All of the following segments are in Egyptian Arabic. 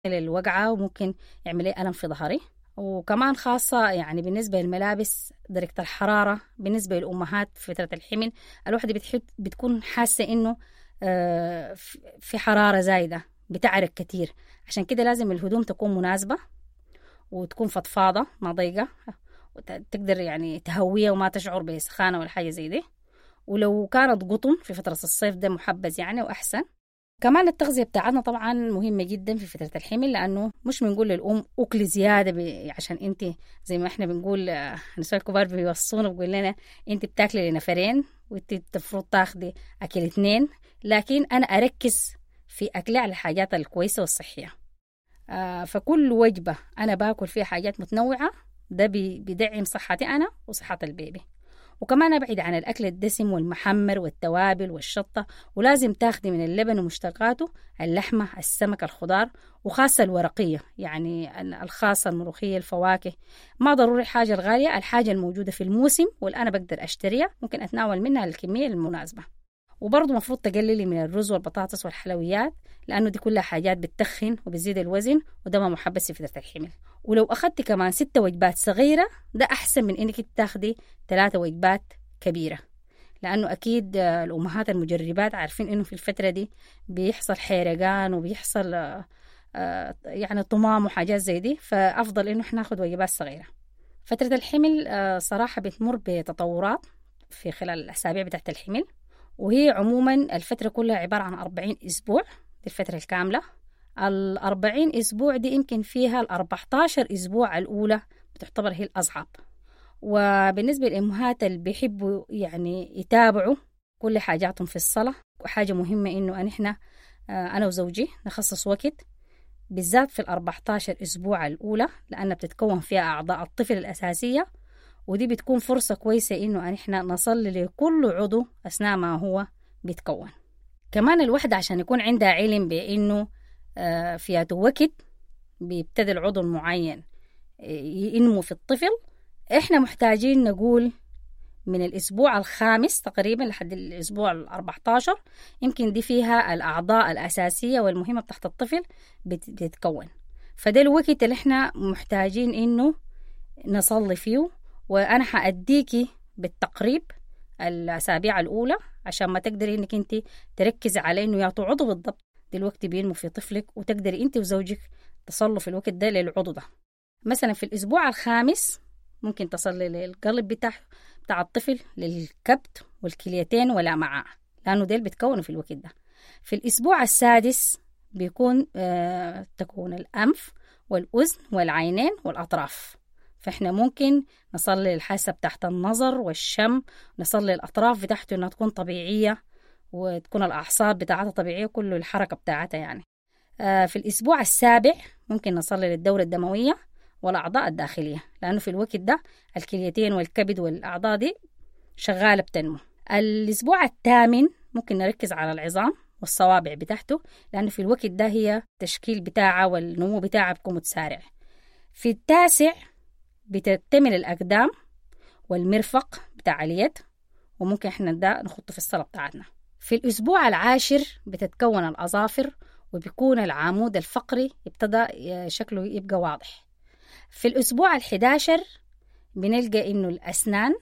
للوقعة وممكن يعمل لي ألم في ظهري وكمان خاصة يعني بالنسبة للملابس درجة الحرارة بالنسبة للأمهات في فترة الحمل الواحدة بتحب بتكون حاسة إنه آه، في حرارة زايدة بتعرق كتير عشان كده لازم الهدوم تكون مناسبة وتكون فضفاضة ما ضيقة تقدر يعني تهويها وما تشعر بسخانة ولا حاجة زي دي ولو كانت قطن في فترة الصيف ده محبذ يعني وأحسن كمان التغذية بتاعتنا طبعا مهمة جدا في فترة الحمل لأنه مش بنقول للأم أكلي زيادة عشان أنت زي ما إحنا بنقول آه، النساء الكبار بيوصونا بيقول لنا أنت بتاكلي لنفرين وأنت المفروض تاخدي أكل اثنين لكن أنا أركز في أكلي على الحاجات الكويسة والصحية آه فكل وجبة أنا باكل فيها حاجات متنوعة ده بيدعم صحتي أنا وصحة البيبي وكمان أبعد عن الأكل الدسم والمحمر والتوابل والشطة ولازم تاخدي من اللبن ومشتقاته اللحمة السمك الخضار وخاصة الورقية يعني الخاصة الملوخية الفواكه ما ضروري الحاجة الغالية الحاجة الموجودة في الموسم واللي أنا بقدر أشتريها ممكن أتناول منها الكمية المناسبة وبرضه مفروض تقللي من الرز والبطاطس والحلويات لأنه دي كلها حاجات بتخن وبتزيد الوزن وده ما محبس في فترة الحمل ولو أخدتي كمان ستة وجبات صغيرة ده أحسن من إنك تاخدي ثلاثة وجبات كبيرة لأنه أكيد الأمهات المجربات عارفين إنه في الفترة دي بيحصل حيرقان وبيحصل آه، يعني طمام وحاجات زي دي فأفضل إنه إحنا ناخد وجبات صغيرة فترة الحمل آه، صراحة بتمر بتطورات في خلال الأسابيع بتاعت الحمل وهي عموما الفترة كلها عبارة عن أربعين أسبوع دي الفترة الكاملة الأربعين أسبوع دي يمكن فيها الأربعتاشر أسبوع الأولى بتعتبر هي الأصعب وبالنسبة للأمهات اللي بيحبوا يعني يتابعوا كل حاجاتهم في الصلاة وحاجة مهمة إنه إحنا آه، أنا وزوجي نخصص وقت بالذات في الأربعتاشر أسبوع الأولى لأنها بتتكون فيها أعضاء الطفل الأساسية ودي بتكون فرصة كويسة إنه إحنا نصلي لكل عضو أثناء ما هو بيتكون كمان الوحدة عشان يكون عندها علم بإنه آه، في وقت بيبتدي العضو المعين ينمو في الطفل إحنا محتاجين نقول من الأسبوع الخامس تقريبا لحد الأسبوع الأربعتاشر يمكن دي فيها الأعضاء الأساسية والمهمة تحت الطفل بتتكون فده الوقت اللي إحنا محتاجين إنه نصلي فيه وانا حاديكي بالتقريب الاسابيع الاولى عشان ما تقدري انك انت تركزي على انه يعطوا عضو بالضبط دلوقتي بينمو في طفلك وتقدري انت وزوجك تصلوا في الوقت ده للعضو ده مثلا في الاسبوع الخامس ممكن تصلي للقلب بتاع بتاع الطفل للكبد والكليتين والامعاء لانه ديل بتكونوا في الوقت ده في الاسبوع السادس بيكون آه تكون الانف والاذن والعينين والاطراف فإحنا ممكن نصلي الحاسة تحت النظر والشم نصلي الأطراف بتاعته إنها تكون طبيعية وتكون الأعصاب بتاعتها طبيعية كله الحركة بتاعتها يعني آه في الأسبوع السابع ممكن نصلي للدورة الدموية والأعضاء الداخلية لأنه في الوقت ده الكليتين والكبد والأعضاء دي شغالة بتنمو الأسبوع الثامن ممكن نركز على العظام والصوابع بتاعته لأنه في الوقت ده هي التشكيل بتاعها والنمو بتاعها بيكون متسارع في التاسع بتكتمل الأقدام والمرفق بتاع اليد وممكن احنا ده نحطه في الصلاة بتاعتنا في الأسبوع العاشر بتتكون الأظافر وبيكون العمود الفقري ابتدى شكله يبقى واضح في الأسبوع الحداشر بنلقى إنه الأسنان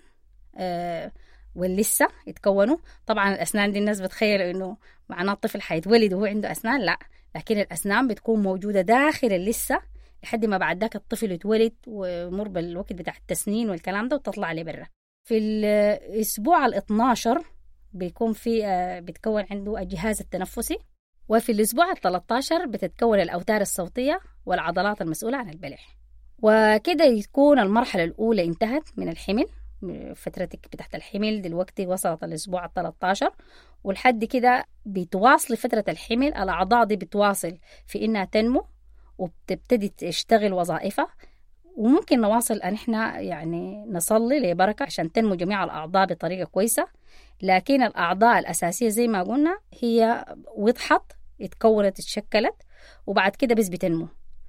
آه واللسة يتكونوا طبعا الأسنان دي الناس بتخيل إنه معناه الطفل حيتولد وهو عنده أسنان لا لكن الأسنان بتكون موجودة داخل اللسة لحد ما بعد ذاك الطفل يتولد ومر بالوقت بتاع التسنين والكلام ده وتطلع لبرا في الأسبوع ال 12 بيكون في آه، بيتكون عنده الجهاز التنفسي وفي الأسبوع ال 13 بتتكون الأوتار الصوتية والعضلات المسؤولة عن البلع وكده يكون المرحلة الأولى انتهت من الحمل فترتك بتاعت الحمل دلوقتي وصلت الأسبوع ال 13 ولحد كده بتواصل فترة الحمل الأعضاء دي بتواصل في إنها تنمو وبتبتدي تشتغل وظائفها وممكن نواصل أن إحنا يعني نصلي لبركة عشان تنمو جميع الأعضاء بطريقة كويسة لكن الأعضاء الأساسية زي ما قلنا هي وضحت اتكونت اتشكلت وبعد كده بس بتنمو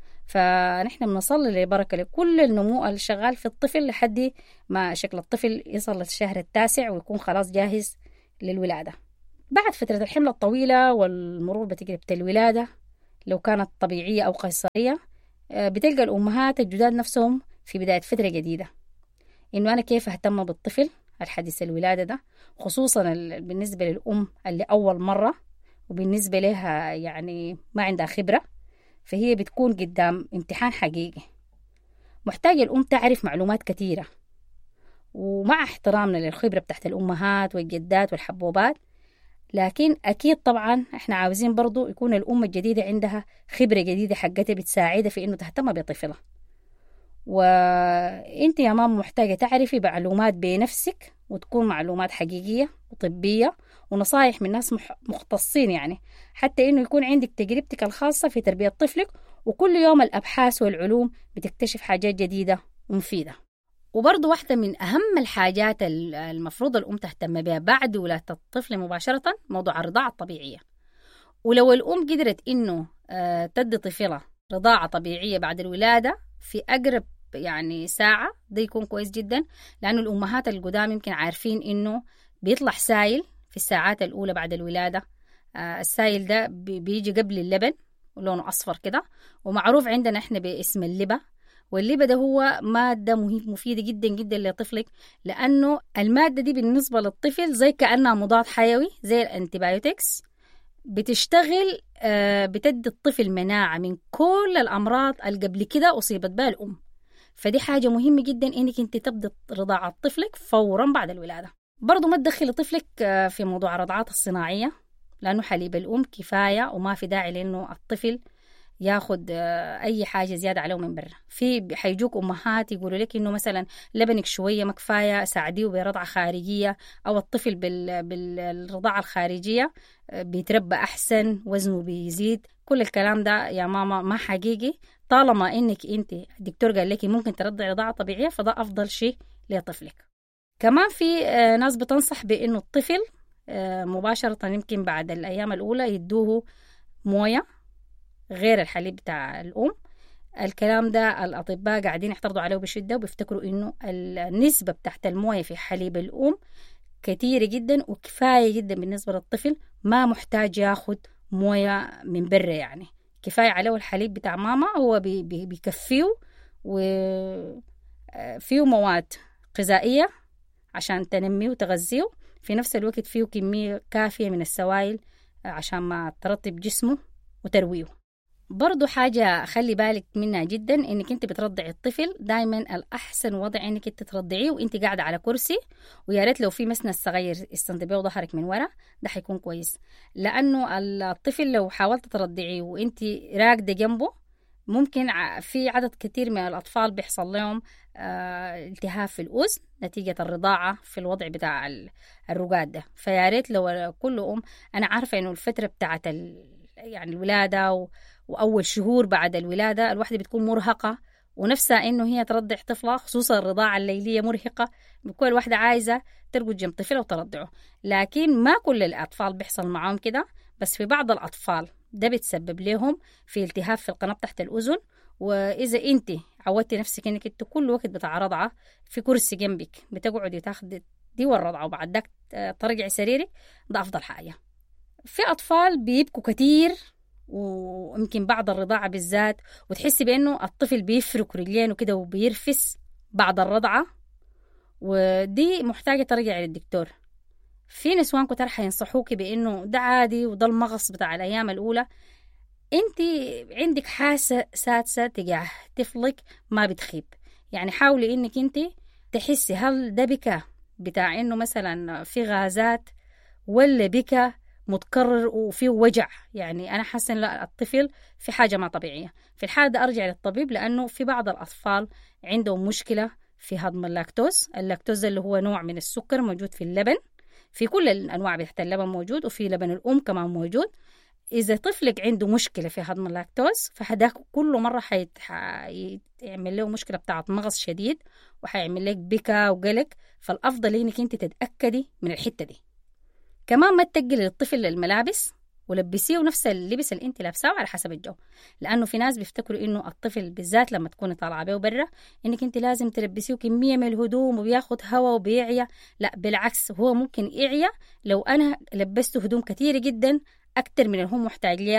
فنحن بنصلي لبركة لكل النمو اللي شغال في الطفل لحد ما شكل الطفل يصل للشهر التاسع ويكون خلاص جاهز للولادة بعد فترة الحمل الطويلة والمرور بتجربة الولادة لو كانت طبيعية أو قيصرية آه، بتلقى الأمهات الجداد نفسهم في بداية فترة جديدة إنه أنا كيف أهتم بالطفل الحديث الولادة ده خصوصا بالنسبة للأم اللي أول مرة وبالنسبة لها يعني ما عندها خبرة فهي بتكون قدام امتحان حقيقي محتاجة الأم تعرف معلومات كثيرة ومع احترامنا للخبرة بتاعت الأمهات والجدات والحبوبات لكن أكيد طبعا إحنا عاوزين برضو يكون الأم الجديدة عندها خبرة جديدة حقتها بتساعدها في إنه تهتم بطفلها وانت يا ماما محتاجة تعرفي معلومات بنفسك وتكون معلومات حقيقية وطبية ونصايح من ناس مختصين يعني حتى انه يكون عندك تجربتك الخاصة في تربية طفلك وكل يوم الأبحاث والعلوم بتكتشف حاجات جديدة ومفيدة وبرضه واحدة من أهم الحاجات المفروض الأم تهتم بها بعد ولادة الطفل مباشرة موضوع الرضاعة الطبيعية ولو الأم قدرت إنه آه، تدي طفلها رضاعة طبيعية بعد الولادة في أقرب يعني ساعة ده يكون كويس جدا لأنه الأمهات القدام يمكن عارفين إنه بيطلع سايل في الساعات الأولى بعد الولادة آه السايل ده بيجي قبل اللبن ولونه أصفر كده ومعروف عندنا إحنا باسم اللبة واللبة ده هو مادة مفيدة جدا جدا لطفلك لأنه المادة دي بالنسبة للطفل زي كأنها مضاد حيوي زي الأنتيبيوتكس بتشتغل آه، بتدي الطفل مناعة من كل الأمراض اللي قبل كده أصيبت بها الأم فدي حاجة مهمة جدا إنك أنت تبدأ رضاعة طفلك فورا بعد الولادة برضو ما تدخلي طفلك آه، في موضوع الرضعات الصناعية لأنه حليب الأم كفاية وما في داعي لأنه الطفل ياخد آه، اي حاجه زياده عليه من برا في حيجوك امهات يقولوا لك انه مثلا لبنك شويه ما كفايه ساعديه برضعه خارجيه او الطفل بال... بالرضاعه الخارجيه آه، بيتربى احسن وزنه بيزيد كل الكلام ده يا ماما ما حقيقي طالما انك انت الدكتور قال لك ممكن ترضعي رضاعه طبيعيه فده افضل شيء لطفلك كمان في آه، ناس بتنصح بانه الطفل مباشره يمكن بعد الايام الاولى يدوه مويه غير الحليب بتاع الأم الكلام ده الأطباء قاعدين يحترضوا عليه بشدة وبيفتكروا إنه النسبة بتاعت الموية في حليب الأم كتيرة جدا وكفاية جدا بالنسبة للطفل ما محتاج ياخد موية من برا يعني كفاية عليه الحليب بتاع ماما هو بي بي بيكفيه وفيه مواد غذائية عشان تنميه وتغذيه في نفس الوقت فيه كمية كافية من السوائل عشان ما ترطب جسمه وترويه برضو حاجة خلي بالك منها جدا انك انت بترضعي الطفل دايما الاحسن وضع انك انت ترضعيه وانت قاعدة على كرسي ويا ريت لو في مسند صغير استنتبيه ظهرك من ورا ده حيكون كويس لانه الطفل لو حاولت ترضعيه وانت راكدة جنبه ممكن في عدد كثير من الأطفال بيحصل لهم آه التهاب في الأذن نتيجة الرضاعة في الوضع بتاع الرقاد ده فيا ريت لو كل أم أنا عارفة إنه الفترة بتاعت يعني الولادة وأول شهور بعد الولادة الواحدة بتكون مرهقة ونفسها إنه هي ترضع طفلها خصوصا الرضاعة الليلية مرهقة بكون الواحدة عايزة ترقد جنب طفلها وترضعه لكن ما كل الأطفال بيحصل معاهم كده بس في بعض الأطفال ده بتسبب لهم في التهاب في القناة تحت الأذن وإذا أنت عودتي نفسك إنك أنت كل وقت بتاع رضعة في كرسي جنبك بتقعدي تاخدي دي والرضعة وبعد ذاك ترجعي سريرك ده أفضل حاجة في أطفال بيبكوا كتير ويمكن بعد الرضاعة بالذات وتحسي بأنه الطفل بيفرك رجلينه كده وبيرفس بعد الرضعة ودي محتاجة ترجعي للدكتور في نسوان كتار حينصحوكي بأنه ده عادي وده المغص بتاع الأيام الأولى انت عندك حاسة سادسة تجاه طفلك ما بتخيب يعني حاولي انك انت تحسي هل ده بكى بتاع انه مثلا في غازات ولا بكى متكرر وفيه وجع يعني أنا حاسة لا الطفل في حاجة ما طبيعية في الحالة ده أرجع للطبيب لأنه في بعض الأطفال عندهم مشكلة في هضم اللاكتوز اللاكتوز اللي هو نوع من السكر موجود في اللبن في كل الأنواع بتاعت اللبن موجود وفي لبن الأم كمان موجود إذا طفلك عنده مشكلة في هضم اللاكتوز فهداك كل مرة حيعمل له مشكلة بتاعت مغص شديد وحيعمل لك بكا وقلق فالأفضل إنك أنت تتأكدي من الحتة دي كمان ما تتقلي للطفل الملابس ولبسيه نفس اللبس اللي انت لابساه على حسب الجو لانه في ناس بيفتكروا انه الطفل بالذات لما تكوني طالعه بيه برا انك انت لازم تلبسيه كميه من الهدوم وبياخد هواء وبيعيا لا بالعكس هو ممكن يعيا لو انا لبسته هدوم كثيره جدا اكتر من اللي هو محتاج ليها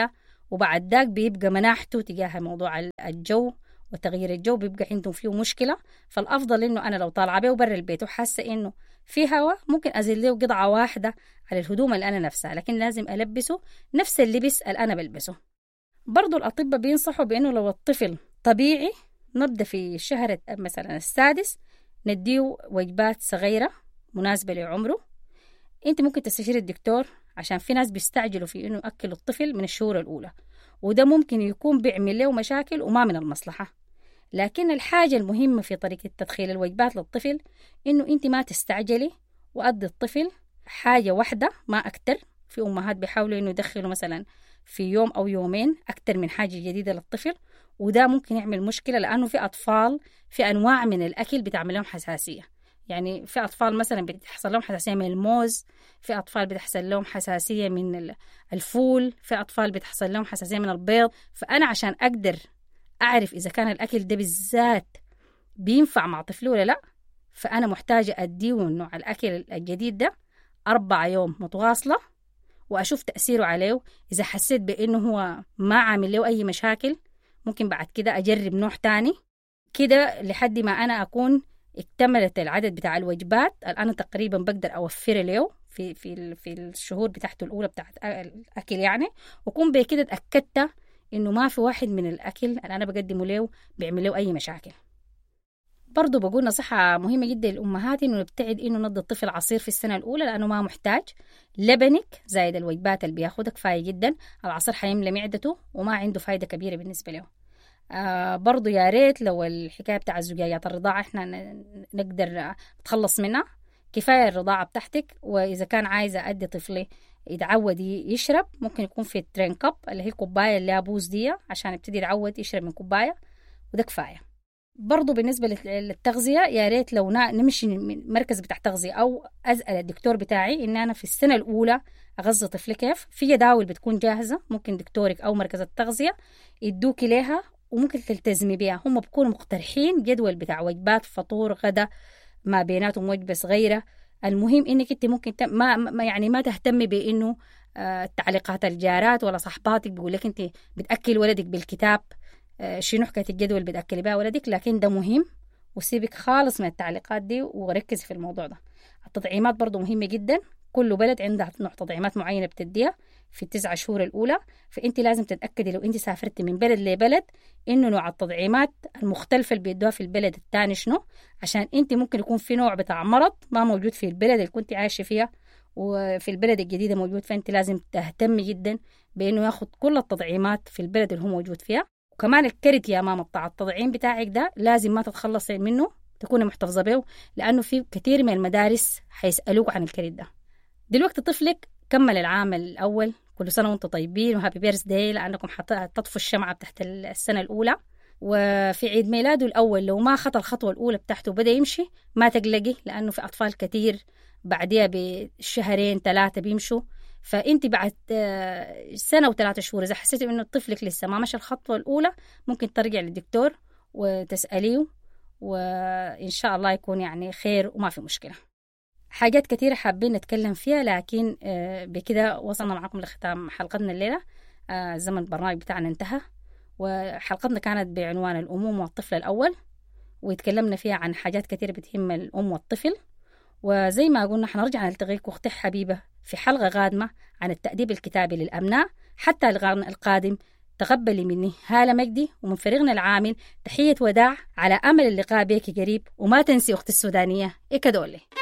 وبعد ذاك بيبقى مناحته تجاه موضوع الجو وتغيير الجو بيبقى عندهم فيه مشكلة فالأفضل إنه أنا لو طالعة بيه برا البيت وحاسة إنه في هواء ممكن أزيل له قطعة واحدة على الهدوم اللي أنا نفسها لكن لازم ألبسه نفس اللبس اللي أنا بلبسه برضو الأطباء بينصحوا بإنه لو الطفل طبيعي نبدأ في الشهر مثلا السادس نديه وجبات صغيرة مناسبة لعمره أنت ممكن تستشير الدكتور عشان في ناس بيستعجلوا في إنه يأكلوا الطفل من الشهور الأولى وده ممكن يكون بيعمل له مشاكل وما من المصلحة لكن الحاجة المهمة في طريقة تدخيل الوجبات للطفل إنه أنت ما تستعجلي وأدي الطفل حاجة واحدة ما أكتر في أمهات بيحاولوا إنه يدخلوا مثلا في يوم أو يومين أكتر من حاجة جديدة للطفل وده ممكن يعمل مشكلة لأنه في أطفال في أنواع من الأكل بتعمل لهم حساسية يعني في أطفال مثلا بتحصل لهم حساسية من الموز في أطفال بتحصل لهم حساسية من الفول في أطفال بتحصل لهم حساسية من البيض فأنا عشان أقدر أعرف إذا كان الأكل ده بالذات بينفع مع طفلي ولا لأ فأنا محتاجة أديه نوع الأكل الجديد ده أربع يوم متواصلة وأشوف تأثيره عليه إذا حسيت بإنه هو ما عامل له أي مشاكل ممكن بعد كده أجرب نوع تاني كده لحد ما أنا أكون اكتملت العدد بتاع الوجبات أنا تقريبا بقدر أوفر له في في في الشهور بتاعته الأولى بتاعت الأكل يعني وكون بكده اتأكدت إنه ما في واحد من الأكل اللي أنا بقدمه له بيعمل له أي مشاكل برضه بقول نصيحة مهمة جدا للأمهات إنه نبتعد إنه ندي الطفل عصير في السنة الأولى لأنه ما محتاج لبنك زائد الوجبات اللي بياخدها كفاية جدا العصير حيملى معدته وما عنده فايدة كبيرة بالنسبة له آه برضو يا ريت لو الحكاية بتاع الزجاجات الرضاعة إحنا نقدر نتخلص منها كفاية الرضاعة بتاعتك وإذا كان عايزة أدي طفلي يتعود يشرب ممكن يكون في الترين كاب اللي هي كوباية اللي بوز دي عشان يبتدي يتعود يشرب من كوباية وده كفاية برضو بالنسبة للتغذية يا ريت لو نمشي من مركز بتاع تغذية أو أسأل الدكتور بتاعي إن أنا في السنة الأولى أغذي طفلي كيف في جداول بتكون جاهزة ممكن دكتورك أو مركز التغذية يدوكي ليها وممكن تلتزمي بيها هم بيكونوا مقترحين جدول بتاع وجبات فطور غدا ما بيناتهم وجبة صغيرة المهم انك انت ممكن تم ما, ما يعني ما تهتمي بانه آه تعليقات الجارات ولا صحباتك بيقول لك انت بتاكل ولدك بالكتاب آه شنو حكايه الجدول اللي بتاكلي بها ولدك لكن ده مهم وسيبك خالص من التعليقات دي وركزي في الموضوع ده التطعيمات برضو مهمة جدا كل بلد عندها نوع تطعيمات معينة بتديها في التسعة شهور الأولى فأنت لازم تتأكدي لو أنت سافرتي من بلد لبلد إنه نوع التطعيمات المختلفة اللي بيدوها في البلد الثاني شنو عشان أنت ممكن يكون في نوع بتاع مرض ما موجود في البلد اللي كنت عايشة فيها وفي البلد الجديدة موجود فأنت لازم تهتمي جدا بإنه ياخد كل التطعيمات في البلد اللي هو موجود فيها وكمان الكرت يا ماما بتاع التطعيم بتاعك ده لازم ما تتخلصي منه تكوني محتفظة به لأنه في كثير من المدارس حيسألوك عن الكرت ده دلوقتي طفلك كمل العام الأول كل سنة وانتم طيبين وهابي بيرث داي لأنكم تطفوا الشمعة تحت السنة الأولى وفي عيد ميلاده الأول لو ما خطى الخطوة الأولى بتاعته وبدأ يمشي ما تقلقي لأنه في أطفال كتير بعديها بشهرين ثلاثة بيمشوا فأنت بعد سنة وثلاثة شهور إذا حسيتي إنه طفلك لسه ما مشى الخطوة الأولى ممكن ترجع للدكتور وتسأليه وإن شاء الله يكون يعني خير وما في مشكلة حاجات كثيرة حابين نتكلم فيها لكن بكده وصلنا معكم لختام حلقتنا الليلة زمن البرنامج بتاعنا انتهى وحلقتنا كانت بعنوان الأموم والطفل الأول وتكلمنا فيها عن حاجات كثيرة بتهم الأم والطفل وزي ما قلنا حنرجع نلتقيكم أختي حبيبة في حلقة قادمة عن التأديب الكتابي للأبناء حتى القادم تقبلي مني هالة مجدي ومن فريقنا العامل تحية وداع على أمل اللقاء بك قريب وما تنسي أختي السودانية إكدولي